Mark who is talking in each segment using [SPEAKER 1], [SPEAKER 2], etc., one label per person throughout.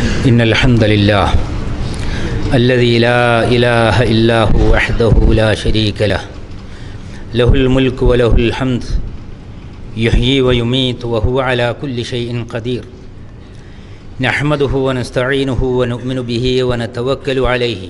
[SPEAKER 1] إن الحمد لله الذي لا إله إلا هو وحده لا شريك له له الملك وله الحمد يحيي ويميت وهو على كل شيء قدير نحمده ونستعينه ونؤمن به ونتوكل عليه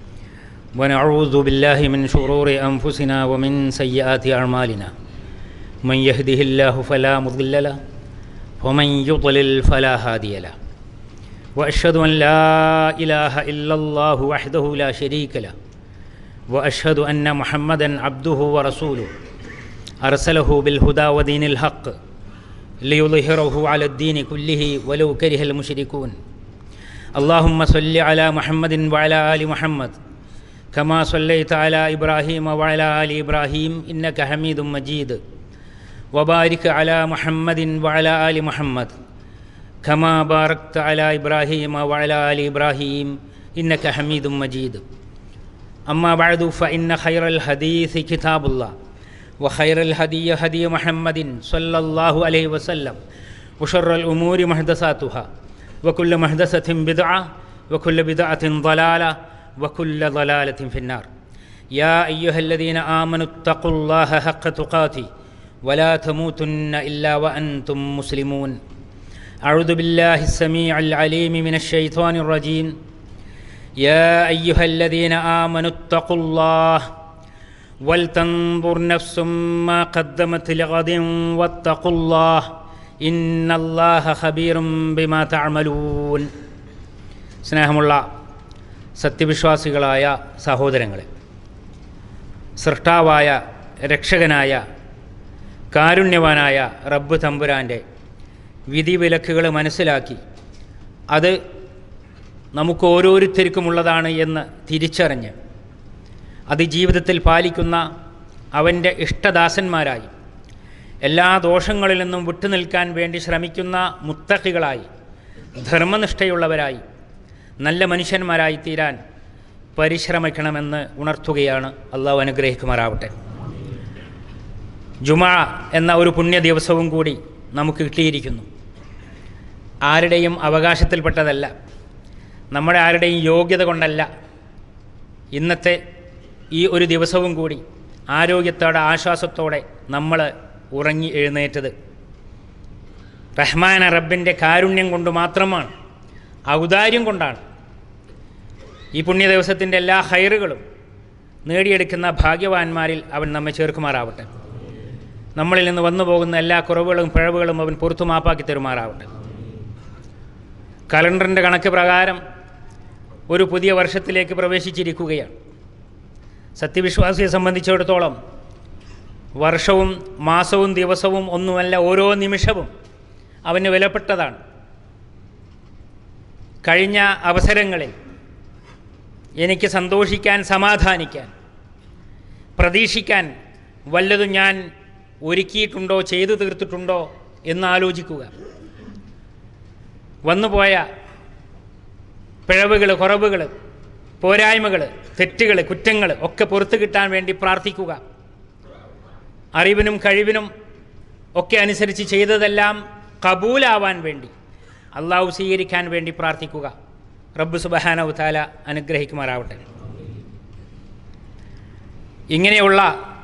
[SPEAKER 1] ونعوذ بالله من شرور أنفسنا ومن سيئات أعمالنا من يهده الله فلا مضل له ومن يضلل فلا هادي له واشهد ان لا اله الا الله وحده لا شريك له واشهد ان محمدا عبده ورسوله ارسله بالهدى ودين الحق ليظهره على الدين كله ولو كره المشركون اللهم صل على محمد وعلى ال محمد كما صليت على ابراهيم وعلى ال ابراهيم انك حميد مجيد وبارك على محمد وعلى ال محمد كما باركت على ابراهيم وعلى ال ابراهيم انك حميد مجيد اما بعد فان خير الحديث كتاب الله وخير الهدي هدي محمد صلى الله عليه وسلم وشر الامور محدثاتها وكل محدثه بدعه وكل بدعه ضلاله وكل ضلاله في النار يا ايها الذين امنوا اتقوا الله حق تقاته ولا تموتن الا وانتم مسلمون اعوذ بالله السميع العليم من الشيطان الرجيم يا ايها الذين امنوا اتقوا الله ولتنظر نفس ما قدمت لغد واتقوا الله ان الله خبير بما تعملون സ്നേഹമുള്ള സത്യവിശ്വാസികളായ സഹോദരങ്ങളെ സൃഷ്ടാവായ രക്ഷകനായ കാരുണ്യവാനായ റബ്ബ് തമ്പുരാൻ്റെ വിധിവിലക്കുകൾ മനസ്സിലാക്കി അത് നമുക്ക് ഓരോരുത്തർക്കുമുള്ളതാണ് എന്ന് തിരിച്ചറിഞ്ഞ് അത് ജീവിതത്തിൽ പാലിക്കുന്ന അവൻ്റെ ഇഷ്ടദാസന്മാരായി എല്ലാ ദോഷങ്ങളിൽ നിന്നും വിട്ടുനിൽക്കാൻ വേണ്ടി ശ്രമിക്കുന്ന മുത്തക്കികളായി ധർമ്മനിഷ്ഠയുള്ളവരായി നല്ല മനുഷ്യന്മാരായി തീരാൻ പരിശ്രമിക്കണമെന്ന് ഉണർത്തുകയാണ് അള്ളാഹു അനുഗ്രഹിക്കുമാറാവട്ടെ ജുമാ എന്ന ഒരു പുണ്യ ദിവസവും കൂടി നമുക്ക് കിട്ടിയിരിക്കുന്നു ആരുടെയും അവകാശത്തിൽപ്പെട്ടതല്ല നമ്മുടെ ആരുടെയും യോഗ്യത കൊണ്ടല്ല ഇന്നത്തെ ഈ ഒരു ദിവസവും കൂടി ആരോഗ്യത്തോടെ ആശ്വാസത്തോടെ നമ്മൾ ഉറങ്ങി എഴുന്നേറ്റത് റഹ്മാന റബ്ബിൻ്റെ കാരുണ്യം കൊണ്ട് മാത്രമാണ് ഔദാര്യം കൊണ്ടാണ് ഈ പുണ്യ ദിവസത്തിൻ്റെ എല്ലാ ഹൈറുകളും നേടിയെടുക്കുന്ന ഭാഗ്യവാന്മാരിൽ അവൻ നമ്മെ ചേർക്കുമാറാവട്ടെ നമ്മളിൽ നിന്ന് വന്നു പോകുന്ന എല്ലാ കുറവുകളും പിഴവുകളും അവൻ പുറത്തു മാപ്പാക്കി തരുമാറാവട്ടെ കലണ്ടറിൻ്റെ കണക്ക് പ്രകാരം ഒരു പുതിയ വർഷത്തിലേക്ക് പ്രവേശിച്ചിരിക്കുകയാണ് സത്യവിശ്വാസിയെ സംബന്ധിച്ചിടത്തോളം വർഷവും മാസവും ദിവസവും ഒന്നുമല്ല ഓരോ നിമിഷവും അവന് വിലപ്പെട്ടതാണ് കഴിഞ്ഞ അവസരങ്ങളിൽ എനിക്ക് സന്തോഷിക്കാൻ സമാധാനിക്കാൻ പ്രതീക്ഷിക്കാൻ വല്ലതും ഞാൻ ഒരുക്കിയിട്ടുണ്ടോ ചെയ്തു തീർത്തിട്ടുണ്ടോ എന്നാലോചിക്കുക വന്നുപോയ പിഴവുകൾ കുറവുകൾ പോരായ്മകൾ തെറ്റുകൾ കുറ്റങ്ങൾ ഒക്കെ പുറത്തു കിട്ടാൻ വേണ്ടി പ്രാർത്ഥിക്കുക അറിവിനും കഴിവിനും ഒക്കെ അനുസരിച്ച് ചെയ്തതെല്ലാം കബൂലാവാൻ വേണ്ടി അള്ളാഹു സ്വീകരിക്കാൻ വേണ്ടി പ്രാർത്ഥിക്കുക റബ്ബ് സുബഹാനവ് താല അനുഗ്രഹിക്കുമാറാവട്ടെ ഇങ്ങനെയുള്ള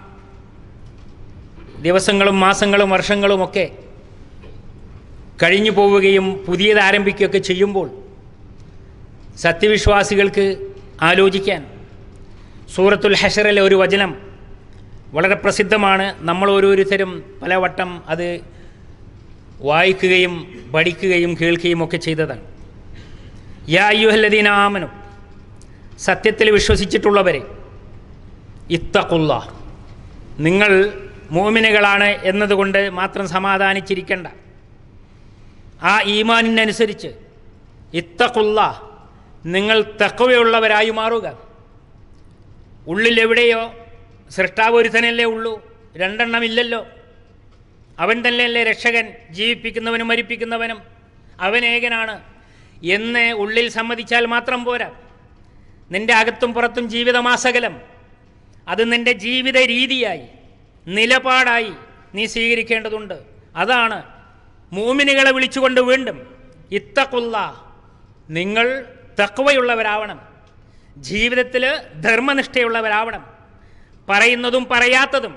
[SPEAKER 1] ദിവസങ്ങളും മാസങ്ങളും വർഷങ്ങളുമൊക്കെ കഴിഞ്ഞു പോവുകയും പുതിയത് ആരംഭിക്കുകയൊക്കെ ചെയ്യുമ്പോൾ സത്യവിശ്വാസികൾക്ക് ആലോചിക്കാൻ സൂറത്തുൽ ഹഷറിലെ ഒരു വചനം വളരെ പ്രസിദ്ധമാണ് നമ്മൾ ഓരോരുത്തരും പലവട്ടം അത് വായിക്കുകയും പഠിക്കുകയും കേൾക്കുകയും ഒക്കെ ചെയ്തതാണ് യാ അയ്യുഹല്ലദീന ആമനും സത്യത്തിൽ വിശ്വസിച്ചിട്ടുള്ളവരെ ഇത്തക്കുള്ള നിങ്ങൾ മോമിനുകളാണ് എന്നതുകൊണ്ട് മാത്രം സമാധാനിച്ചിരിക്കേണ്ട ആ ഈമാനിനനുസരിച്ച് ഇത്തക്കുള്ള നിങ്ങൾ തക്കവയുള്ളവരായി മാറുക ഉള്ളിലെവിടെയോ സൃഷ്ടാവ് ഒരുത്തനല്ലേ ഉള്ളൂ രണ്ടെണ്ണമില്ലല്ലോ അവൻ തന്നെയല്ലേ രക്ഷകൻ ജീവിപ്പിക്കുന്നവനും മരിപ്പിക്കുന്നവനും അവൻ ഏകനാണ് എന്ന് ഉള്ളിൽ സമ്മതിച്ചാൽ മാത്രം പോരാ നിന്റെ അകത്തും പുറത്തും ജീവിതമാസകലം അത് നിന്റെ ജീവിത രീതിയായി നിലപാടായി നീ സ്വീകരിക്കേണ്ടതുണ്ട് അതാണ് മൂമിനുകളെ വിളിച്ചുകൊണ്ട് വീണ്ടും ഇത്തക്കുള്ള
[SPEAKER 2] നിങ്ങൾ തക്കവയുള്ളവരാവണം ജീവിതത്തിൽ ധർമ്മനിഷ്ഠയുള്ളവരാവണം പറയുന്നതും പറയാത്തതും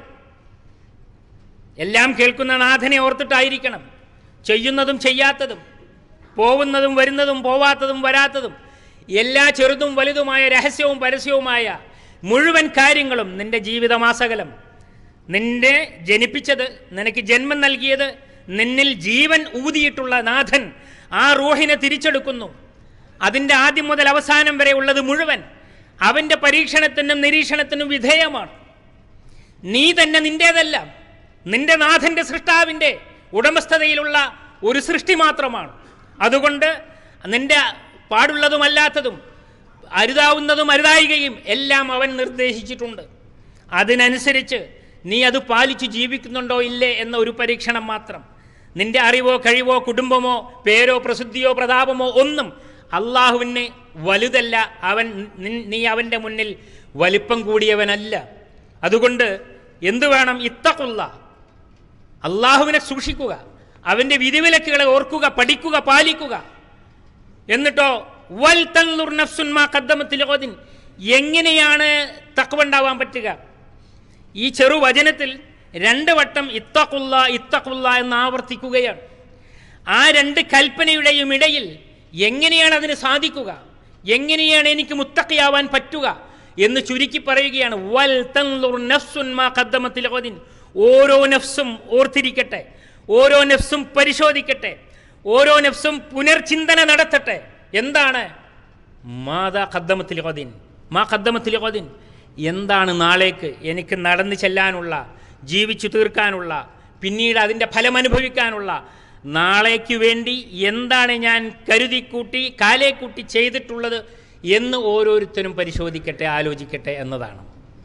[SPEAKER 2] എല്ലാം കേൾക്കുന്ന നാഥനെ ഓർത്തിട്ടായിരിക്കണം ചെയ്യുന്നതും ചെയ്യാത്തതും പോകുന്നതും വരുന്നതും പോവാത്തതും വരാത്തതും എല്ലാ ചെറുതും വലുതുമായ രഹസ്യവും പരസ്യവുമായ മുഴുവൻ കാര്യങ്ങളും നിന്റെ ജീവിതമാസകലം നിന്നെ ജനിപ്പിച്ചത് നിനക്ക് ജന്മം നൽകിയത് നിന്നിൽ ജീവൻ ഊതിയിട്ടുള്ള നാഥൻ ആ റൂഹിനെ തിരിച്ചെടുക്കുന്നു അതിൻ്റെ ആദ്യം മുതൽ അവസാനം വരെ ഉള്ളത് മുഴുവൻ അവൻ്റെ പരീക്ഷണത്തിനും നിരീക്ഷണത്തിനും വിധേയമാണ് നീ തന്നെ നിന്റേതല്ല നിന്റെ നാഥന്റെ സൃഷ്ടാവിൻ്റെ ഉടമസ്ഥതയിലുള്ള ഒരു സൃഷ്ടി മാത്രമാണ് അതുകൊണ്ട് നിന്റെ പാടുള്ളതുമല്ലാത്തതും അരുതാവുന്നതും അരുതായികയും എല്ലാം അവൻ നിർദ്ദേശിച്ചിട്ടുണ്ട് അതിനനുസരിച്ച് നീ അത് പാലിച്ചു ജീവിക്കുന്നുണ്ടോ ഇല്ലേ എന്ന ഒരു പരീക്ഷണം മാത്രം നിന്റെ അറിവോ കഴിവോ കുടുംബമോ പേരോ പ്രസിദ്ധിയോ പ്രതാപമോ ഒന്നും അള്ളാഹുവിന് വലുതല്ല അവൻ നിൻ- നീ അവൻ്റെ മുന്നിൽ വലിപ്പം കൂടിയവനല്ല അതുകൊണ്ട് എന്തു വേണം ഇത്തക്കുള്ള അള്ളാഹുവിനെ സൂക്ഷിക്കുക അവൻ്റെ വിധിവിലക്കുകളെ ഓർക്കുക പഠിക്കുക പാലിക്കുക എന്നിട്ടോ വൽ തൻലുർ നഫ്സുൻ മാ ഖദ്ദമത്ത് ലിഗദിൻ. എങ്ങനെയാണ് തക്വ ഉണ്ടാവാൻ പറ്റുക ഈ ചെറുവചനത്തിൽ രണ്ട് വട്ടം ഇത്തക്കുള്ള ഇത്തക്കുള്ള എന്ന് ആവർത്തിക്കുകയാണ് ആ രണ്ട് കൽപ്പനയുടെയും ഇടയിൽ എങ്ങനെയാണ് അതിന് സാധിക്കുക എങ്ങനെയാണ് എനിക്ക് മുത്തക്കയാവാൻ പറ്റുക എന്ന് ചുരുക്കി പറയുകയാണ് വൽ തൻലുർ നഫ്സുൻ മാ ഖദ്ദമത്ത് ലിഗദിൻ. ഓരോ നഫ്സും ഓർത്തിരിക്കട്ടെ ഓരോ നഫ്സും പരിശോധിക്കട്ടെ ഓരോ നഫ്സും പുനർചിന്തന നടത്തട്ടെ എന്താണ് മാതാ ഖദ്ദമത്തിൽ ഖദിൻ മാ ഖദ്ദമത്തിൽ ഖദിൻ എന്താണ് നാളേക്ക് എനിക്ക് നടന്നു ചെല്ലാനുള്ള ജീവിച്ചു തീർക്കാനുള്ള പിന്നീട് അതിൻ്റെ ഫലം അനുഭവിക്കാനുള്ള നാളേക്ക് വേണ്ടി എന്താണ് ഞാൻ കരുതിക്കൂട്ടി കാലേക്കൂട്ടി ചെയ്തിട്ടുള്ളത് എന്ന് ഓരോരുത്തരും പരിശോധിക്കട്ടെ ആലോചിക്കട്ടെ എന്നതാണ്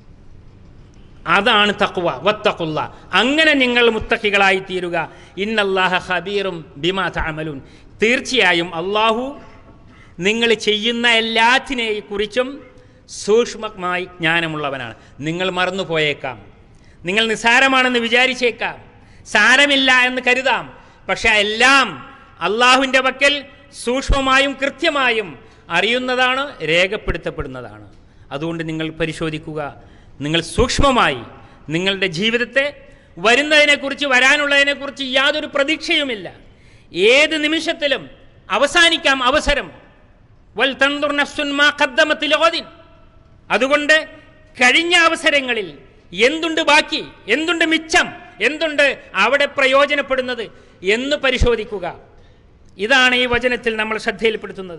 [SPEAKER 2] അതാണ് തക്വ വത്തക്കുള്ള അങ്ങനെ നിങ്ങൾ മുത്തക്കികളായി തീരുക ഇന്നല്ലാഹ ഹബീറും ബിമാ തഅമലൂൻ തീർച്ചയായും അള്ളാഹു നിങ്ങൾ ചെയ്യുന്ന എല്ലാത്തിനെ കുറിച്ചും സൂക്ഷ്മമായി ജ്ഞാനമുള്ളവനാണ് നിങ്ങൾ മറന്നു പോയേക്കാം നിങ്ങൾ നിസ്സാരമാണെന്ന് വിചാരിച്ചേക്കാം സാരമില്ല എന്ന് കരുതാം പക്ഷെ എല്ലാം അള്ളാഹുവിൻ്റെ പക്കൽ സൂക്ഷ്മമായും കൃത്യമായും അറിയുന്നതാണ് രേഖപ്പെടുത്തപ്പെടുന്നതാണ് അതുകൊണ്ട് നിങ്ങൾ പരിശോധിക്കുക നിങ്ങൾ സൂക്ഷ്മമായി നിങ്ങളുടെ ജീവിതത്തെ വരുന്നതിനെക്കുറിച്ച് വരാനുള്ളതിനെക്കുറിച്ച് യാതൊരു പ്രതീക്ഷയുമില്ല ഏത് നിമിഷത്തിലും അവസാനിക്കാം അവസരം വൽ തൻദുർ നഫ്സുൻ മാ ഖദ്ദമത്ത് ലിഗദിൻ. അതുകൊണ്ട് കഴിഞ്ഞ അവസരങ്ങളിൽ എന്തുണ്ട് ബാക്കി എന്തുണ്ട് മിച്ചം എന്തുണ്ട് അവിടെ പ്രയോജനപ്പെടുന്നത് എന്ന് പരിശോധിക്കുക ഇതാണ് ഈ വചനത്തിൽ നമ്മൾ ശ്രദ്ധയിൽപ്പെടുത്തുന്നത്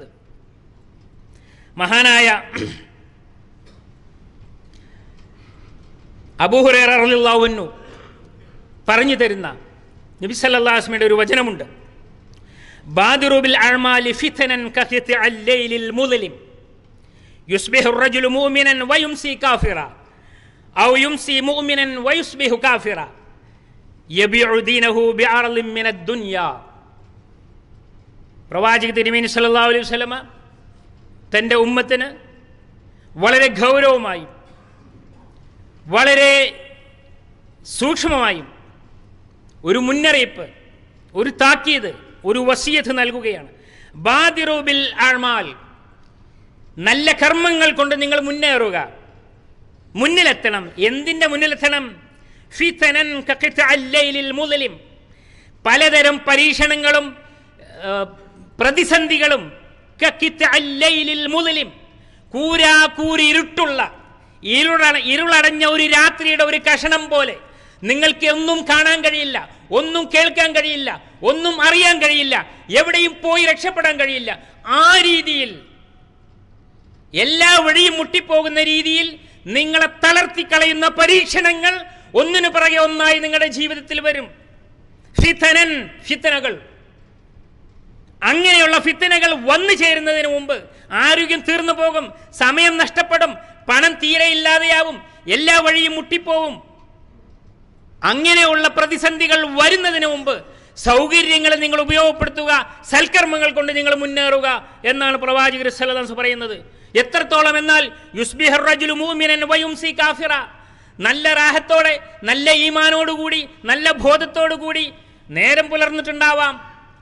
[SPEAKER 2] മഹാനായ അബൂഹുറേറ റളിയല്ലാഹു പറഞ്ഞു തരുന്ന നബി സല്ലല്ലാഹു അലൈഹി വസല്ലമയുടെ ഒരു വചനമുണ്ട് ബാദിറു ബിൽ അഅ്മാലി ഫിതനൻ കഖിത്അ അൽ-ലൈലിൽ മുദ്ലിം യുസ്ബിഹു الرجل مؤمنا ويمسي كافرا أو يمسي مؤمنا ويصبح كافرا يبيع دينه بعرض من الدنيا പ്രവാചക തിരുമേനി സല്ലല്ലാഹു അലൈഹി വസല്ലമ തൻ്റെ ഉമ്മത്തിന് വളരെ ഗൗരവമായും വളരെ സൂക്ഷ്മമായും ഒരു മുന്നറിയിപ്പ് ഒരു താക്കീത് ഒരു വസീയത്ത് നൽകുകയാണ് ബാദിറുബിൽ ആഴ്മാൽ നല്ല കർമ്മങ്ങൾ കൊണ്ട് നിങ്ങൾ മുന്നേറുക മുന്നിലെത്തണം എന്തിൻ്റെ മുന്നിലെത്തണം ഫിതനൻ കഖിത്അ അല്ലൈലിൽ മുദ്ലിം പലതരം പരീക്ഷണങ്ങളും ആ, പ്രതിസന്ധികളും കഖിത്അ അല്ലൈലിൽ മുദ്ലിം കൂരാ കൂരി ഇരുട്ടുള്ള ഇരുള ഇരുളടഞ്ഞ ഒരു രാത്രിയുടെ ഒരു കഷണം പോലെ നിങ്ങൾക്ക് ഒന്നും കാണാൻ കഴിയില്ല ഒന്നും കേൾക്കാൻ കഴിയില്ല ഒന്നും അറിയാൻ കഴിയില്ല എവിടെയും പോയി രക്ഷപ്പെടാൻ കഴിയില്ല ആ രീതിയിൽ എല്ലാ വഴിയും മുട്ടിപ്പോകുന്ന രീതിയിൽ നിങ്ങളെ തളർത്തിക്കളയുന്ന പരീക്ഷണങ്ങൾ ഒന്നിനു പിറകെ ഒന്നായി നിങ്ങളുടെ ജീവിതത്തിൽ വരും ഫിത്തനൻ ഫിത്തനകൾ അങ്ങനെയുള്ള ഫിത്തനകൾ വന്നു ചേരുന്നതിന് മുമ്പ് ആരോഗ്യം തീർന്നു പോകും സമയം നഷ്ടപ്പെടും പണം തീരെ ഇല്ലാതെയാവും എല്ലാ വഴിയും മുട്ടിപ്പോവും അങ്ങനെയുള്ള പ്രതിസന്ധികൾ വരുന്നതിന് മുമ്പ് സൗകര്യങ്ങൾ നിങ്ങൾ ഉപയോഗപ്പെടുത്തുക സൽക്കർമ്മങ്ങൾ കൊണ്ട് നിങ്ങൾ മുന്നേറുക എന്നാണ് പ്രവാചകർ സലദാസ് പറയുന്നത് എത്രത്തോളം എന്നാൽ യുസ്ബിഹർ റജുലു മൂമിനൻ വയുംസി കാഫിറ നല്ല റാഹത്തോടെ നല്ല ഈമാനോടുകൂടി നല്ല ബോധത്തോടുകൂടി നേരം പുലർന്നിട്ടുണ്ടാവാം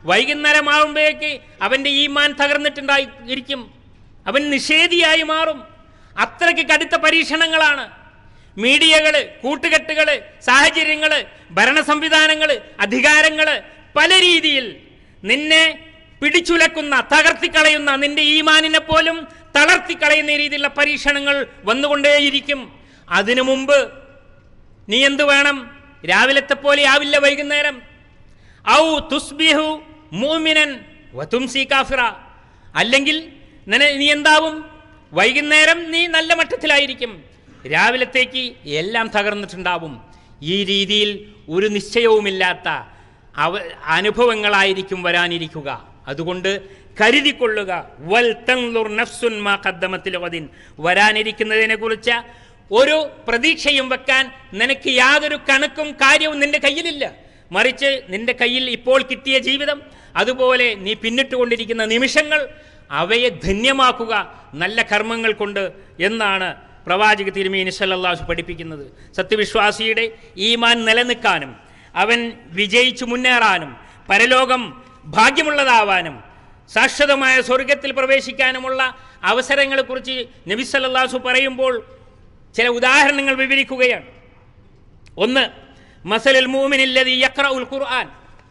[SPEAKER 2] വൈകുന്നേരമാകുമ്പോഴേക്ക് അവൻ്റെ ഈമാൻ തകർന്നിട്ടുണ്ടായി ഇരിക്കും അവൻ നിഷേധിയായി മാറും അത്രയ്ക്ക് കടുത്ത പരീക്ഷണങ്ങളാണ് മീഡിയകൾ കൂട്ടുകെട്ടുകൾ സാഹചര്യങ്ങൾ ഭരണ സംവിധാനങ്ങൾ അധികാരങ്ങൾ പല രീതിയിൽ നിന്നെ പിടിച്ചുലക്കുന്ന തകർത്തിക്കളയുന്ന നിന്റെ ഈമാനിനെ പോലും തളർത്തിക്കളയുന്ന രീതിയിലുള്ള പരീക്ഷണങ്ങൾ വന്നുകൊണ്ടേയിരിക്കും അതിനു മുമ്പ് നീ എന്ത് വേണം രാവിലത്തെ പോലെ ആവില്ല വൈകുന്നേരം ഔ തുസ്ബിഹു മൂമിനൻ വതുംസി കാഫിറ അല്ലെങ്കിൽ നിന നീ എന്താവും വൈകുന്നേരം നീ നല്ല മട്ടത്തിലായിരിക്കും രാവിലത്തേക്ക് എല്ലാം തകർന്നിട്ടുണ്ടാവും ഈ രീതിയിൽ ഒരു നിശ്ചയവുമില്ലാത്ത അവ അനുഭവങ്ങളായിരിക്കും വരാനിരിക്കുക അതുകൊണ്ട് കരുതിക്കൊള്ളുക വൽ തൻളുർ നഫ്സുൻ മാ ഖദ്ദമത്തിൽ ഗദിൻ വരാനിരിക്കുന്നതിനെ കുറിച്ച് ഒരു പ്രതീക്ഷയും വെക്കാൻ നിനക്ക് യാതൊരു കണക്കും കാര്യവും നിന്റെ കയ്യിലില്ല മറിച്ച് നിന്റെ കയ്യിൽ ഇപ്പോൾ കിട്ടിയ ജീവിതം അതുപോലെ നീ പിന്നിട്ടുകൊണ്ടിരിക്കുന്ന നിമിഷങ്ങൾ അവയെ ധന്യമാക്കുക നല്ല കർമ്മങ്ങൾ കൊണ്ട് എന്നാണ് പ്രവാചക തിരുമേനി സല്ലല്ലാഹു പഠിപ്പിക്കുന്നത് സത്യവിശ്വാസിയുടെ ഈമാൻ നിലനിൽക്കാനും അവൻ വിജയിച്ചു മുന്നേറാനും പരലോകം ഭാഗ്യമുള്ളതാവാനും ശാശ്വതമായ സ്വർഗത്തിൽ പ്രവേശിക്കാനുമുള്ള അവസരങ്ങളെക്കുറിച്ച് നബി സല്ലല്ലാഹു പറയുമ്പോൾ ചില ഉദാഹരണങ്ങൾ വിവരിക്കുകയാണ് ഒന്ന് മസലുൽ മൂമിനില്ലതി യഖ്റഉൽ ഖുർആൻ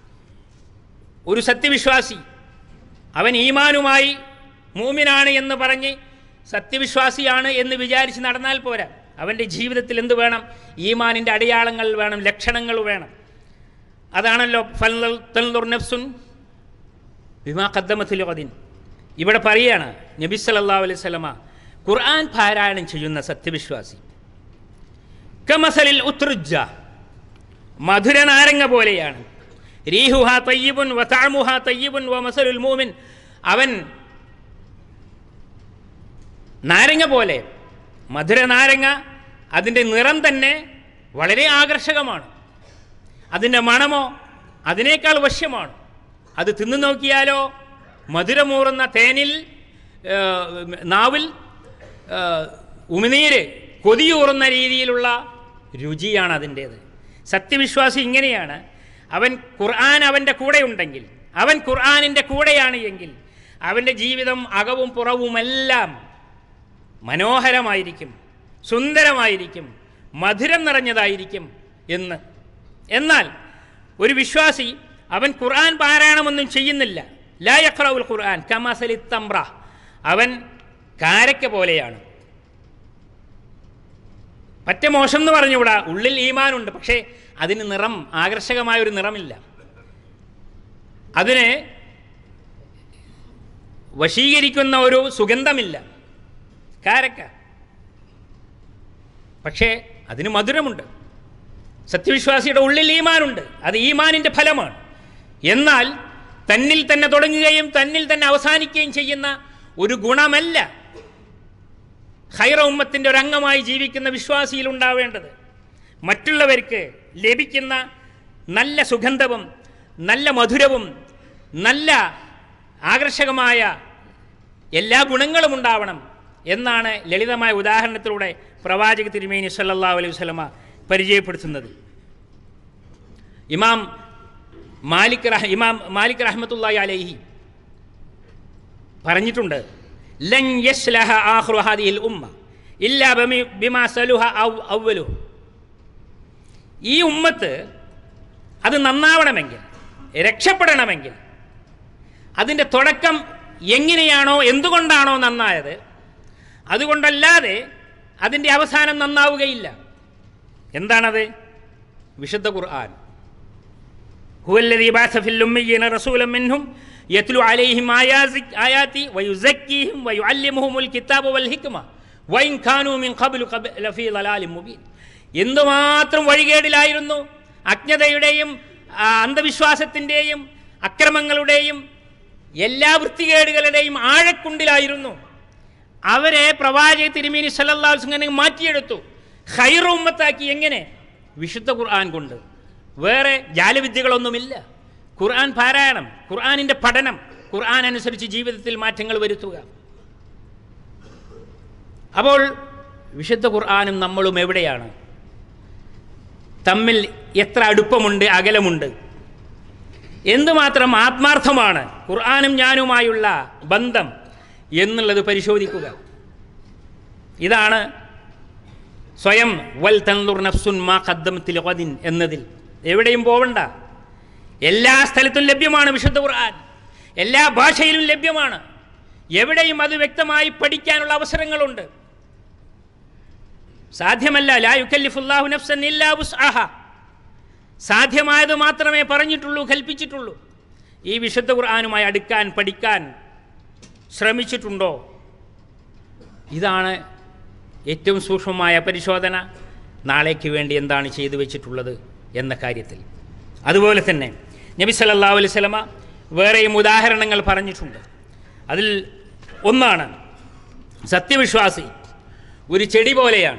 [SPEAKER 2] ഒരു സത്യവിശ്വാസി അവൻ ഈമാനുമായി മൂമിനാണ് എന്ന് പറഞ്ഞ് സത്യവിശ്വാസിയാണ് എന്ന് വിചാരിച്ച് നടന്നാൽ പോരാ അവൻ്റെ ജീവിതത്തിൽ എന്ത് വേണം ഈമാനിൻ്റെ അടയാളങ്ങൾ വേണം ലക്ഷണങ്ങൾ വേണം അതാണല്ലോ ഫൽനൽ തൻലുർ നഫ്സുൻ ബിമാ ഖദ്ദമത്തുൽ ഖദിൻ ഇവിടെ പറയാണ് നബി സല്ലല്ലാഹു അലൈഹി വസല്ലമ ഖുർആൻ പാരായണം ചെയ്യുന്ന സത്യവിശ്വാസി കമസലിൽ ഉത്രുജ മധുര നാരങ്ങ പോലെയാണ് റീഹുഹ തയ്യിബുൻ വ തഅമുഹ തയ്യിബുൻ വ മസലുൽ മൂമിൻ അവൻ നാരങ്ങ പോലെ മധുര നാരങ്ങ അതിൻ്റെ നിറം തന്നെ വളരെ ആകർഷകമാണ് അതിൻ്റെ മണമോ അതിനേക്കാൾ വശ്യമാണ് അത് തിന്നു നോക്കിയാലോ മധുരമൂറുന്ന തേനിൽ ആ, നാവിൽ ആ, ഉമിനീര് കൊതിയൂറുന്ന രീതിയിലുള്ള രുചിയാണ് അതിൻ്റേത് സത്യവിശ്വാസി ഇങ്ങനെയാണ് അവൻ ഖുർആൻ അവൻ്റെ കൂടെ ഉണ്ടെങ്കിൽ അവൻ ഖുർആനിൻ്റെ കൂടെയാണ് എങ്കിൽ അവൻ്റെ ജീവിതം അകവും പുറവുമെല്ലാം മനോഹരമായിരിക്കും സുന്ദരമായിരിക്കും മധുരം നിറഞ്ഞതായിരിക്കും എന്ന് എന്നാൽ ഒരു വിശ്വാസി അവൻ ഖുർആൻ പാരായണമൊന്നും ചെയ്യുന്നില്ല ലാ യഖ്റഉൽ ഖുർആൻ കമസലി തംറ അവൻ കാരക്ക പോലെയാണ് പറ്റ മോശം എന്ന് പറഞ്ഞുകൂടാ ഉള്ളിൽ ഈമാനുണ്ട് പക്ഷേ അതിന് നിറം ആകർഷകമായ ഒരു നിറമില്ല അതിന് വശീകരിക്കുന്ന ഒരു സുഗന്ധമില്ല കാരക്ക പക്ഷേ അതിന് മധുരമുണ്ട് സത്യവിശ്വാസിയുടെ ഉള്ളിൽ ഈമാനുണ്ട് അത് ഈമാനിൻ്റെ ഫലമാണ് എന്നാൽ തന്നിൽ തന്നെ തുടങ്ങുകയും തന്നിൽ തന്നെ അവസാനിക്കുകയും ചെയ്യുന്ന ഒരു ഗുണമല്ല ഹൈറ ഉമ്മത്തിൻ്റെ ഒരു അംഗമായി ജീവിക്കുന്ന വിശ്വാസിയിൽ ഉണ്ടാവേണ്ടത് മറ്റുള്ളവർക്ക് ലഭിക്കുന്ന നല്ല സുഗന്ധവും നല്ല മധുരവും നല്ല ആകർഷകമായ എല്ലാ ഗുണങ്ങളും ഉണ്ടാവണം എന്നാണ് ലളിതമായ ഉദാഹരണത്തിലൂടെ പ്രവാചക തിരുമേനി സല്ലല്ലാഹു അലൈഹി വസല്ലമ പരിചയപ്പെടുത്തുന്നത് ഇമാം മാലിക് റഹ ഇമാം മാലിക് റഹ്മത്തുള്ളാഹി അലൈഹി പറഞ്ഞിട്ടുണ്ട് ലൻ യസ്ലഹ ആഖിറു ഹാദിഹിൽ ഉമ്മ ഇല്ലാ ബമി ബിമാ സലുഹ ഔ അവ്വലു ഈ ഉമ്മത്ത് അത് നന്നാവണമെങ്കിൽ രക്ഷപ്പെടണമെങ്കിൽ അതിൻ്റെ തുടക്കം എങ്ങനെയാണോ എന്തുകൊണ്ടാണോ നന്നായത് അതുകൊണ്ടല്ലാതെ അതിൻ്റെ അവസാനം നന്നാവുകയില്ല എന്താണത് വിശുദ്ധ ഖുർആൻ ഹുവല്ലദീ ബഅസ ഫിൽ ഉമ്മയ്യീന റസൂലൻ മിൻഹും യത്ലു അലൈഹിം ആയാസി ആയാതി വയുസക്കിഹിം വയുഅല്ലിമുഹുമുൽ കിതാബ വൽ ഹിക്മ വൈൻ ഖാനൂ മിൻ ഖബ്ലു ഖബ ലഫീ ളലാലിൻ മുബീൻ എന്തുമാത്രം വഴികേടിലായിരുന്നു അജ്ഞതയുടെയും ആ, അന്ധവിശ്വാസത്തിൻ്റെയും അക്രമങ്ങളുടെയും എല്ലാ വൃത്തികേടുകളുടെയും ആഴക്കുണ്ടിലായിരുന്നു അവരെ പ്രവാചക തിരുമേനി സല്ലല്ലാഹു അലൈഹി വസല്ലം മാറ്റിയെടുത്തു ഖൈറ ഉമ്മത്താക്കി എങ്ങനെ വിശുദ്ധ ഖുർആൻ കൊണ്ട് വേറെ ജാലവിദ്യകളൊന്നുമില്ല ഖുർആൻ പാരായണം ഖുർആനിൻ്റെ പഠനം ഖുർആൻ അനുസരിച്ച് ജീവിതത്തിൽ മാറ്റങ്ങൾ വരുത്തുക അപ്പോൾ വിശുദ്ധ ഖുർആനും നമ്മളും എവിടെയാണ് തമ്മിൽ എത്ര അടുപ്പമുണ്ട് അകലമുണ്ട് എന്തുമാത്രം ആത്മാർത്ഥമാണ് ഖുർആാനും ഞാനുമായുള്ള ബന്ധം എന്നുള്ളത് പരിശോധിക്കുക ഇതാണ് സ്വയം വൽ തൻലുർ നഫ്സുൻ മാ ഖദ്ദമത്തിൽ ഖദിൻ എന്നതിൽ എവിടെയും പോവണ്ട എല്ലാ സ്ഥലത്തും ലഭ്യമാണ് വിശുദ്ധ ഖുർആൻ എല്ലാ ഭാഷയിലും ലഭ്യമാണ് എവിടെയും അത് വ്യക്തമായി പഠിക്കാനുള്ള അവസരങ്ങളുണ്ട് സാധ്യമല്ല ലാ യുക്കല്ലിഫുല്ലാഹു നഫ്സൻ ഇല്ലാ വുസ്അഹ സാധ്യമായത് മാത്രമേ പറഞ്ഞിട്ടുള്ളൂ കൽപ്പിച്ചിട്ടുള്ളൂ ഈ വിശുദ്ധ ഖുർആാനുമായി അടുക്കാൻ പഠിക്കാൻ ശ്രമിച്ചിട്ടുണ്ടോ ഇതാണ് ഏറ്റവും സൂക്ഷ്മമായ പരിശോധന നാളേക്ക് വേണ്ടി എന്താണ് ചെയ്തു വെച്ചിട്ടുള്ളത് എന്ന കാര്യത്തിൽ അതുപോലെ തന്നെ നബി സല്ലല്ലാഹു അലൈഹി സ്വലമ വേറെയും ഉദാഹരണങ്ങൾ പറഞ്ഞിട്ടുണ്ട് അതിൽ ഒന്നാണ് സത്യവിശ്വാസി ഒരു ചെടി പോലെയാണ്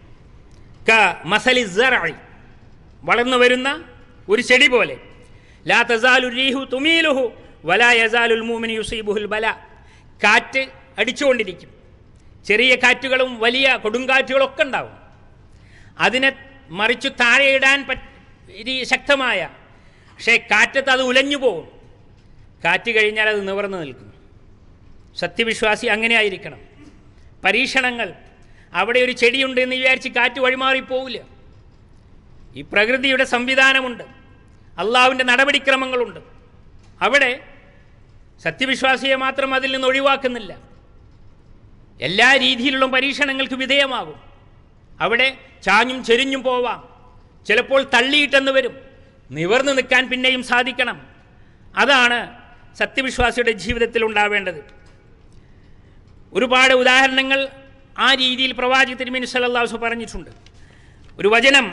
[SPEAKER 2] ക മസലി സറഇ വളർന്നു വരുന്ന ഒരു ചെടി പോലെ ലാ തസാലു രീഹു തുമീലുഹു വലാ യസാലുൽ മൂമിന് യുസീബുഹുൽ ബല കാറ്റ് അടിച്ചുകൊണ്ടിരിക്കും ചെറിയ കാറ്റുകളും വലിയ കൊടുങ്കാറ്റുകളൊക്കെ ഉണ്ടാവും അതിനെ മറിച്ചു താഴെ ഇടാൻ പറ്റ ഈ ശക്തമായ പക്ഷേ കാറ്റത്ത് അത് ഉലഞ്ഞു പോകും കാറ്റ് കഴിഞ്ഞാൽ അത് നിവർന്നു നിൽക്കും സത്യവിശ്വാസി അങ്ങനെ ആയിരിക്കണം പരീക്ഷണങ്ങൾ അവിടെ ഒരു ചെടിയുണ്ട് എന്ന് വിചാരിച്ച് കാറ്റ് വഴിമാറിപ്പോവില്ല ഈ പ്രകൃതിയുടെ സംവിധാനമുണ്ട് അള്ളാഹുവിൻ്റെ നടപടിക്രമങ്ങളുണ്ട് അവിടെ സത്യവിശ്വാസിയെ മാത്രം അതിൽ നിന്ന് ഒഴിവാക്കുന്നില്ല എല്ലാ രീതിയിലുള്ള പരീക്ഷണങ്ങൾക്ക് വിധേയമാകും അവിടെ ചാഞ്ഞും ചെരിഞ്ഞും പോവാം ചിലപ്പോൾ തള്ളിയിട്ടെന്ന് വരും നിവർന്നു നിൽക്കാൻ പിന്നെയും സാധിക്കണം അതാണ് സത്യവിശ്വാസിയുടെ ജീവിതത്തിൽ ഉണ്ടാവേണ്ടത് ഒരുപാട് ഉദാഹരണങ്ങൾ ആ രീതിയിൽ പ്രവാചക തിരുമേനി സല്ലാഹു പറഞ്ഞിട്ടുണ്ട് ഒരു വചനം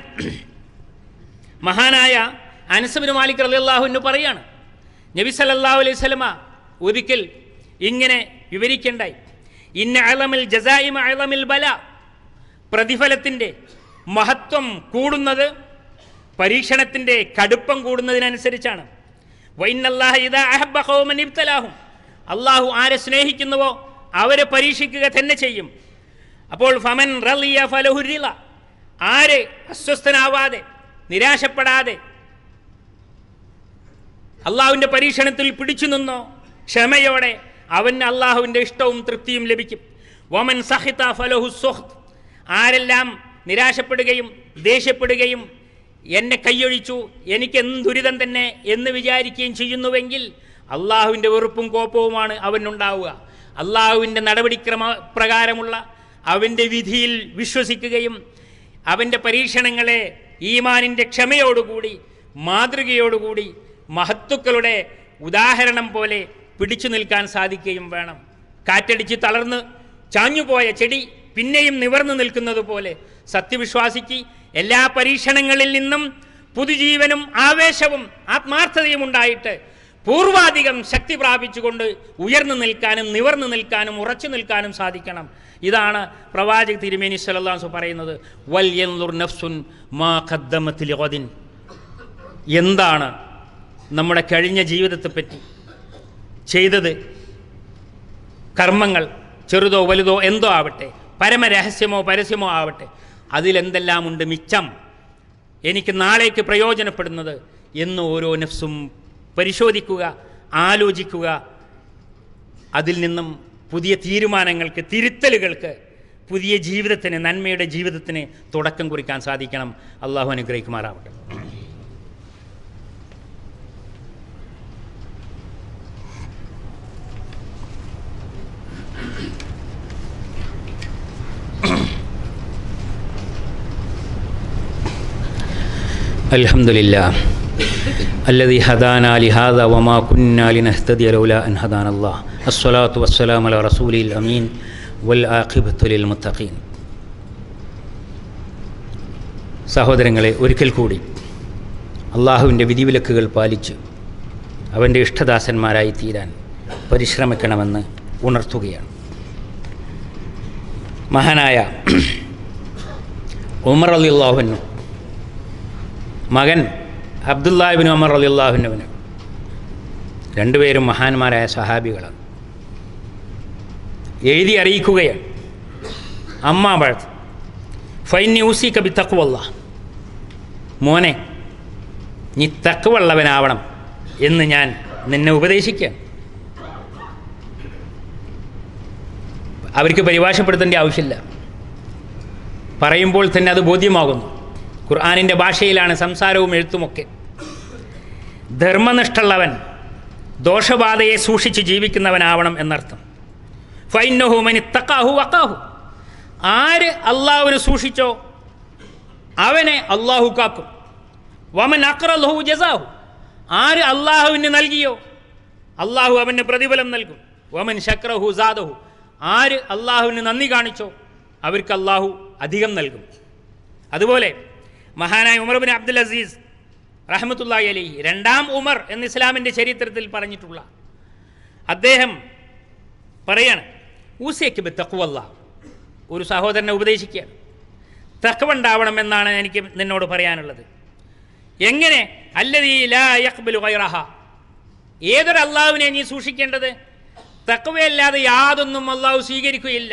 [SPEAKER 2] മഹാനായ അനസബിന് മാലിക് റലിയല്ലാഹുവിന് പറയാണ് നബി സല്ലല്ലാഹു അലൈഹി സ്വലമ ഒരിക്കൽ ഇങ്ങനെ വിവരിക്കണ്ടായി ഇന്ന അളമിൽ ജസായിമ അളമിൽ ബല പ്രതിഫലത്തിൻ്റെ മഹത്വം കൂടുന്നത് പരീക്ഷണത്തിൻ്റെ കടുപ്പം കൂടുന്നതിനനുസരിച്ചാണ് വൈനല്ലാഹ ഇതാ അഹബ്ബ ഖൗമൻ ഇബ്തലാഹും അള്ളാഹു ആരെ സ്നേഹിക്കുന്നുവോ അവരെ പരീക്ഷിക്കുക തന്നെ ചെയ്യും അപ്പോൾ ഫമൻ റലിയ ഫലഹുരില ആരെ അസ്വസ്ഥനാവാതെ നിരാശപ്പെടാതെ അള്ളാഹുവിൻ്റെ പരീക്ഷണത്തിൽ പിടിച്ചു നിന്നോ ക്ഷമയോടെ അവന് അള്ളാഹുവിൻ്റെ ഇഷ്ടവും തൃപ്തിയും ലഭിക്കും വമൻ സഹിത ഫലഹു സുഹ്ത് ആരെല്ലാം നിരാശപ്പെടുകയും ദേഷ്യപ്പെടുകയും എന്നെ കൈയൊഴിച്ചു എനിക്ക് എന്ത് ദുരിതം തന്നെ എന്ന് വിചാരിക്കുകയും ചെയ്യുന്നുവെങ്കിൽ അള്ളാഹുവിൻ്റെ വെറുപ്പും കോപവുമാണ് അവനുണ്ടാവുക അള്ളാഹുവിൻ്റെ നടപടിക്രമ പ്രകാരമുള്ള അവൻ്റെ വിധിയിൽ വിശ്വസിക്കുകയും അവൻ്റെ പരീക്ഷണങ്ങളെ ഈമാനിൻ്റെ ക്ഷമയോടുകൂടി മാതൃകയോടുകൂടി മഹത്തുക്കളുടെ ഉദാഹരണം പോലെ പിടിച്ചു നിൽക്കാൻ സാധിക്കുകയും വേണം കാറ്റടിച്ച് തളർന്ന് ചാഞ്ഞുപോയ ചെടി പിന്നെയും നിവർന്നു നിൽക്കുന്നത് പോലെ സത്യവിശ്വാസിക്ക് എല്ലാ പരീക്ഷണങ്ങളിൽ നിന്നും പുതുജീവനും ആവേശവും ആത്മാർത്ഥതയും ഉണ്ടായിട്ട് പൂർവാധികം ശക്തി പ്രാപിച്ചുകൊണ്ട് ഉയർന്നു നിൽക്കാനും നിവർന്നു നിൽക്കാനും ഉറച്ചു നിൽക്കാനും സാധിക്കണം ഇതാണ് പ്രവാചക തിരുമേനി സലല്ലാസു പറയുന്നത് വൽ യൻലുർ നഫ്സുൻ മാ ഖദ്ദമത്തിൽ ഖദിൻ എന്താണ് നമ്മുടെ കഴിഞ്ഞ ജീവിതത്തെപ്പറ്റി ചെയ്തത് കർമ്മങ്ങൾ ചെറുതോ വലുതോ എന്തോ ആവട്ടെ പരമരഹസ്യമോ പരസ്യമോ ആവട്ടെ അതിലെന്തെല്ലാമുണ്ട് മിച്ചം എനിക്ക് നാളേക്ക് പ്രയോജനപ്പെടുന്നത് എന്ന് ഓരോ നഫ്സും പരിശോധിക്കുക ആലോചിക്കുക അതിൽ നിന്നും പുതിയ തീരുമാനങ്ങൾക്ക് തിരുത്തലുകൾക്ക് പുതിയ ജീവിതത്തിന് നന്മയുടെ ജീവിതത്തിന് തുടക്കം കുറിക്കാൻ സാധിക്കണം അള്ളാഹു അനുഗ്രഹിക്കുമാറാവട്ടെ
[SPEAKER 1] الحمد لله الذي هدانا لهذا وما كنا لنهتدي لولا أن هدانا الله الصلاة والسلام على رسوله الأمين والعاقبة للمتقين സഹോദരങ്ങളെ ഒരിക്കൽ കൂടി അള്ളാഹുവിൻ്റെ വിധിവിലക്കുകൾ പാലിച്ച് അവൻ്റെ ഇഷ്ടദാസന്മാരായി തീരാൻ പരിശ്രമിക്കണമെന്ന് ഉണർത്തുകയാണ് മഹാനായ ഉമർ അലി അള്ളാഹുനു മകൻ അബ്ദുല്ലാഹിബിൻ ഉമർ അലി അള്ളാഹുനുവിന് രണ്ടുപേരും മഹാന്മാരായ സഹാബികളാണ് എഴുതി അറിയിക്കുകയാണ് അമ്മ പഴത്ത് ഫൈനി ഊസി കബി തക്കുവല്ല മോനെ നീ തക്കുവള്ളവനാവണം
[SPEAKER 2] എന്ന് ഞാൻ നിന്നെ ഉപദേശിക്കുകയാണ് അവർക്ക് പരിഭാഷപ്പെടുത്തേണ്ട ആവശ്യമില്ല പറയുമ്പോൾ തന്നെ അത് ബോധ്യമാകുന്നു ഖുർആാനിൻ്റെ ഭാഷയിലാണ് സംസാരവും എഴുത്തുമൊക്കെ ധർമ്മനിഷ്ഠുള്ളവൻ ദോഷബാധയെ സൂക്ഷിച്ച് ജീവിക്കുന്നവനാവണം എന്നർത്ഥം ഫൈനഹുമനി തക്കാഹു വക്കാഹു ആര് അള്ളാഹുവിനെ സൂക്ഷിച്ചോ അവനെ അള്ളാഹു കാക്കും വമൻ അക്രഹു ജസാഹു ആര് അള്ളാഹുവിന് നൽകിയോ അള്ളാഹു അവന് പ്രതിഫലം നൽകും വമൻ ശക്രഹു സാദഹു ആര് അള്ളാഹുവിന് നന്ദി കാണിച്ചോ അവർക്ക് അള്ളാഹു അധികം നൽകും അതുപോലെ മഹാനായ ഉമർബിൻ അബ്ദുൽ അസീസ് റഹമത്തുല്ലാഹി അലൈഹി രണ്ടാം ഉമർ എന്ന് ഇസ്ലാമിൻ്റെ ചരിത്രത്തിൽ പറഞ്ഞിട്ടുള്ള അദ്ദേഹം പറയാണ് ഊസയ്ക്ക് ബി തക്കുവല്ല ഒരു സഹോദരനെ ഉപദേശിക്കുകയാണ് തക്കവ ഉണ്ടാവണമെന്നാണ് എനിക്ക് നിന്നോട് പറയാനുള്ളത് എങ്ങനെ അല്ലതീ ലാ യഖ്ബലു ഗൈറഹ ഏതൊരു അള്ളാഹുവിനെ നീ സൂക്ഷിക്കേണ്ടത് തക്കവയല്ലാതെ യാതൊന്നും അള്ളാഹു സ്വീകരിക്കുകയില്ല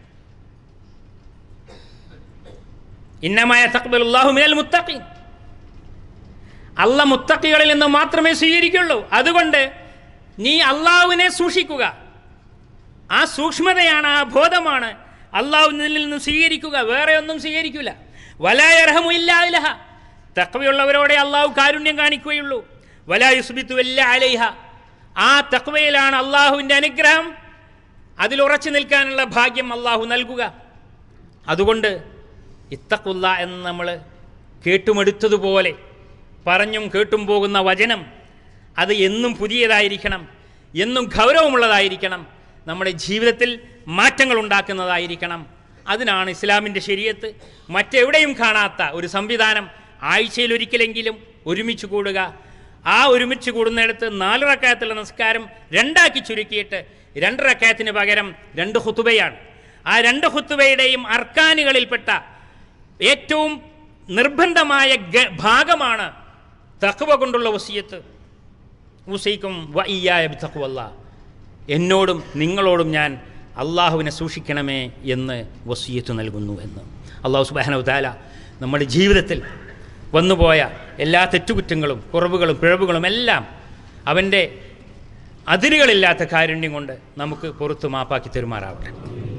[SPEAKER 2] ഇന്നമായ തക്ബലുല്ലാഹു മിനൽ മുത്തഖീൻ അല്ല മുത്തക്കികളിൽ നിന്ന് മാത്രമേ സ്വീകരിക്കുള്ളൂ അതുകൊണ്ട് നീ അള്ളാഹുവിനെ സൂക്ഷിക്കുക ആ സൂക്ഷ്മതയാണ് ആ ബോധമാണ് അള്ളാഹുവിൽ നിന്ന് സ്വീകരിക്കുക വേറെ ഒന്നും സ്വീകരിക്കില്ല വലായർഹമു ഇല്ലാഹ തക്വയുള്ളവരോടെ അള്ളാഹു കാരുണ്യം കാണിക്കുകയുള്ളൂ വലായുസ്ബിത്തു വല്ല അലൈഹ ആ തക്വയിലാണ് അള്ളാഹുവിൻ്റെ അനുഗ്രഹം അതിലുറച്ചു നിൽക്കാനുള്ള ഭാഗ്യം അള്ളാഹു നൽകുക അതുകൊണ്ട് ഇത്തക്കുല്ല എന്ന് നമ്മൾ കേട്ടുമെടുത്തതുപോലെ പറഞ്ഞും കേട്ടും പോകുന്ന വചനം അത് എന്നും പുതിയതായിരിക്കണം എന്നും ഗൗരവമുള്ളതായിരിക്കണം നമ്മുടെ ജീവിതത്തിൽ മാറ്റങ്ങൾ ഉണ്ടാക്കുന്നതായിരിക്കണം അതിനാണ് ഇസ്ലാമിൻ്റെ ശരീരത്ത് മറ്റെവിടെയും കാണാത്ത ഒരു സംവിധാനം ആഴ്ചയിൽ ഒരിക്കലെങ്കിലും ഒരുമിച്ച് കൂടുക ആ ഒരുമിച്ച് കൂടുന്നിടത്ത് നാല് റക്കായത്തുള്ള നമസ്കാരം രണ്ടാക്കി ചുരുക്കിയിട്ട് രണ്ട് റക്കായത്തിന് പകരം രണ്ട് ഹുത്തുബയാണ് ആ രണ്ട് ഹുത്തുബയുടെയും അർക്കാനുകളിൽപ്പെട്ട ഏറ്റവും നിർബന്ധമായ ഗ- ഭാഗമാണ് തഖ്വ കൊണ്ടുള്ള വസിയത്ത് ഉസൈക്കും വയ്യായ തഖ്വല്ല എന്നോടും നിങ്ങളോടും ഞാൻ അള്ളാഹുവിനെ സൂക്ഷിക്കണമേ എന്ന് വസിയത്ത് നൽകുന്നു എന്ന് അള്ളാഹു സുബാനു താല നമ്മുടെ ജീവിതത്തിൽ വന്നുപോയ എല്ലാ തെറ്റുകുറ്റങ്ങളും കുറവുകളും പിഴവുകളും എല്ലാം അവൻ്റെ അതിരുകളില്ലാത്ത കാരുണ്യം കൊണ്ട് നമുക്ക് പുറത്തു മാപ്പാക്കി തെരുമാറാവട്ടെ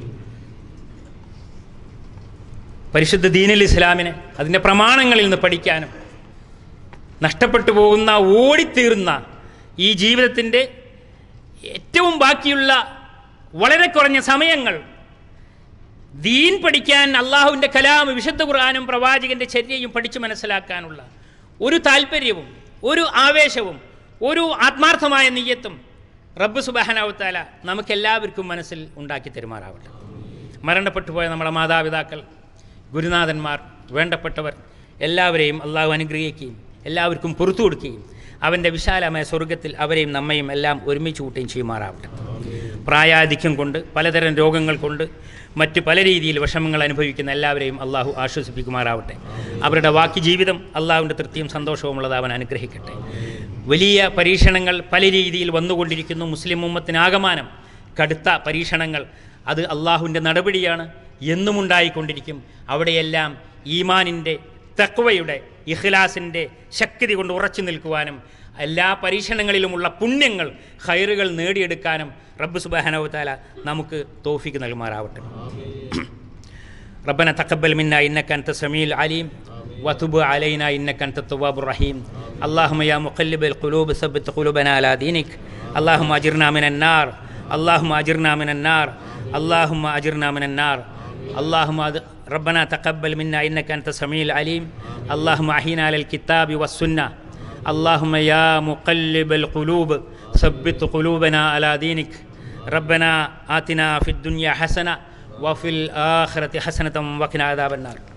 [SPEAKER 2] പരിശുദ്ധ ദീനൽ ഇസ്ലാമിനെ അതിൻ്റെ പ്രമാണങ്ങളിൽ നിന്ന് പഠിക്കാനും നഷ്ടപ്പെട്ടു പോകുന്ന ഓടിത്തീർന്ന ഈ ജീവിതത്തിൻ്റെ ഏറ്റവും ബാക്കിയുള്ള വളരെ കുറഞ്ഞ സമയങ്ങൾ ദീൻ പഠിക്കാൻ അള്ളാഹുവിൻ്റെ കലാം വിശുദ്ധ ഖുർആാനും പ്രവാചകൻ്റെ ചര്യയും പഠിച്ചു മനസ്സിലാക്കാനുള്ള ഒരു താല്പര്യവും ഒരു ആവേശവും ഒരു ആത്മാർത്ഥമായ നെയ്യത്തും റബ്ബ് സുബാനാവത്താല നമുക്കെല്ലാവർക്കും മനസ്സിൽ ഉണ്ടാക്കി തരുമാറാവട്ടെ മരണപ്പെട്ടു പോയ നമ്മുടെ മാതാപിതാക്കൾ ഗുരുനാഥന്മാർ വേണ്ടപ്പെട്ടവർ എല്ലാവരെയും അള്ളാഹു അനുഗ്രഹിക്കുകയും എല്ലാവർക്കും പുറത്തു കൊടുക്കുകയും അവൻ്റെ വിശാലമായ സ്വർഗത്തിൽ അവരെയും നമ്മയും എല്ലാം ഒരുമിച്ച് കൂട്ടുകയും ചെയ്യുമാറാവട്ടെ പ്രായാധിക്യം കൊണ്ട് പലതരം രോഗങ്ങൾ കൊണ്ട് മറ്റ് പല രീതിയിൽ വിഷമങ്ങൾ അനുഭവിക്കുന്ന എല്ലാവരെയും അള്ളാഹു ആശ്വസിപ്പിക്കുമാറാവട്ടെ അവരുടെ ബാക്കി ജീവിതം അള്ളാഹുവിൻ്റെ തൃപ്തിയും സന്തോഷവുമുള്ളത് അവൻ അനുഗ്രഹിക്കട്ടെ വലിയ പരീക്ഷണങ്ങൾ പല രീതിയിൽ വന്നുകൊണ്ടിരിക്കുന്നു മുസ്ലിം ഉമ്മത്തിനാകമാനം കടുത്ത പരീക്ഷണങ്ങൾ അത് അള്ളാഹുവിൻ്റെ നടപടിയാണ് എന്നും ഉണ്ടായിക്കൊണ്ടിരിക്കും അവിടെയെല്ലാം ഈമാനിൻ്റെ തക്വയുടെ ഇഖ്ലാസിൻ്റെ ശക്തി കൊണ്ട് ഉറച്ചു നിൽക്കുവാനും എല്ലാ പരീക്ഷണങ്ങളിലുമുള്ള പുണ്യങ്ങൾ ഹൈറുകൾ നേടിയെടുക്കാനും റബ്ബ് സുബാനവ് താല നമുക്ക് തോഫിക്ക് നൽകുമാറാവട്ടെ ربنا تقبل منا إنك أنت السميع العليم وتب علينا إنك أنت التواب الرحيم اللهم يا مقلب القلوب ثبت قلوبنا على دينك اللهم أجرنا من النار اللهم أجرنا من النار اللهم أجرنا من النار اللهم أد- ربنا تقبل منا إنك أنت السميع العليم اللهم أحينا على الكتاب والسنة اللهم يا مقلب القلوب ثبت قلوبنا على دينك ربنا آتنا في الدنيا حسنة وفي الآخرة حسنة وقنا عذاب النار